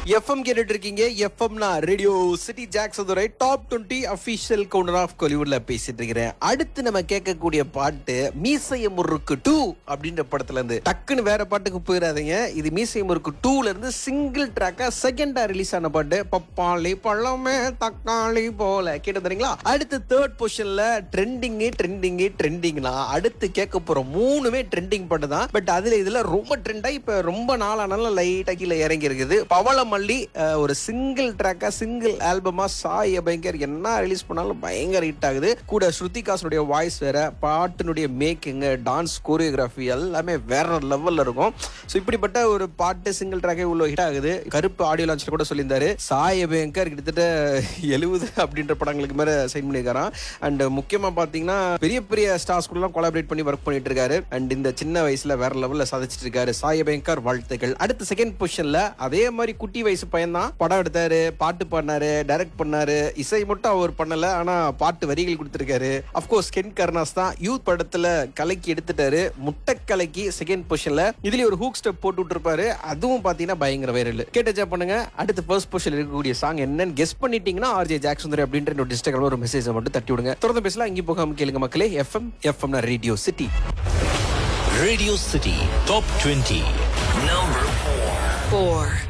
FM கேட்டுட்டு இருக்கீங்க எஃப்எம்னா ரேடியோ சிட்டி ஜாக்ஸதுரை top twenty official counter of கோலிவுட்ல பேசிட்டு இருக்கிறேன் அடுத்து நம்ம கேட்கக்கூடிய பாட்டு மீசைய முறுக்கு டூ அப்படின்ற படத்துல இருந்து டக்குன்னு வேற பாட்டுக்கு போயிடாதீங்க இது மீசைய முறுக்கு டூல இருந்து சிங்கிள் ட்ராக்கா செகண்டா ரிலீஸ் ஆன பாட்டு பப்பாளி பழமே தக்காளி போல கேட்டு தரீங்களா அடுத்து தேர்ட் பொசிஷன்ல ட்ரெண்டிங் ட்ரெண்டிங் ட்ரெண்டிங்னா அடுத்து கேட்க போற மூணுமே ட்ரெண்டிங் பாட்டு தான் பட் அதுல இதுல ரொம்ப ட்ரெண்டா இப்ப ரொம்ப நாளானால லைட்டா கீழே இறங்கி இருக்குது பவளமல்லி அஹ், ஒரு சிங்கிள் ட்ராக்கா சிங்கிள் ஆல்பமா சாய் அபயங்கர் என்ன ரிலீஸ் பண்ணாலும் பயங்கர ஹிட் ஆகுது கூட ஸ்ருதிகாசனுடைய வாய்ஸ் வேற பாட்டினுடைய மேக்கிங் டான்ஸ் கோரியோகிராஃபி எல்லாமே வேற லெவல்ல இருக்கும் ஸோ இப்படிப்பட்ட ஒரு பாட்டு சிங்கிள் ட்ராக்கே உள்ள ஹிட் ஆகுது கருப்பு ஆடியோ லான்ச்ல கூட சொல்லியிருந்தாரு சாய் அபயங்கர் கிட்டத்தட்ட எழுபது அப்படின்ற படங்களுக்கு மேல சைன் பண்ணியிருக்காராம் அண்ட் முக்கியமா பாத்தீங்கன்னா பெரிய பெரிய ஸ்டார்ஸ் கூட கொலாபரேட் பண்ணி ஒர்க் பண்ணிட்டு இருக்காரு அண்ட் இந்த சின்ன வயசுல வேற லெவல்ல சாதிச்சிட்டு இருக்காரு சாய் அபயங்கர் வாழ்த்துக்கள் அடுத்த செகண்ட் பொசிஷன்ல அதே மாதிரி குட்டி வயசு பையன் தான் படம் எடுத்தாரு பாட்டு பாடினாரு டைரக்ட் பண்ணாரு இசை மட்டும் அவர் பண்ணல ஆனா பாட்டு வரிகள் கொடுத்திருக்காரு அப்கோர்ஸ் கென் கருணாஸ் தான் யூத் படத்துல கலக்கி எடுத்துட்டாரு முட்டை கலக்கி செகண்ட் பொசிஷன்ல இதுலயும் ஒரு ஹூக் ஸ்டெப் போட்டு விட்டுருப்பாரு அதுவும் பாத்தீங்கன்னா பயங்கர வைரல் கேட்டச்சா பண்ணுங்க அடுத்து ஃபர்ஸ்ட் பொசிஷன் இருக்கக்கூடிய சாங் என்னன்னு கெஸ் பண்ணிட்டீங்கன்னா ஆர்ஜே ஜாக்சந்தர் அப்படின்ற என்னோட இன்ஸ்டாகிராம்ல ஒரு மெசேஜ் மட்டும் தட்டி விடுங்க தொடர்ந்து பேசலாம் இங்கே போகாம கேளுங்க மக்களே எஃப்எம் எஃப்எம்னா Radio City Radio City Top 20. Number four. Four.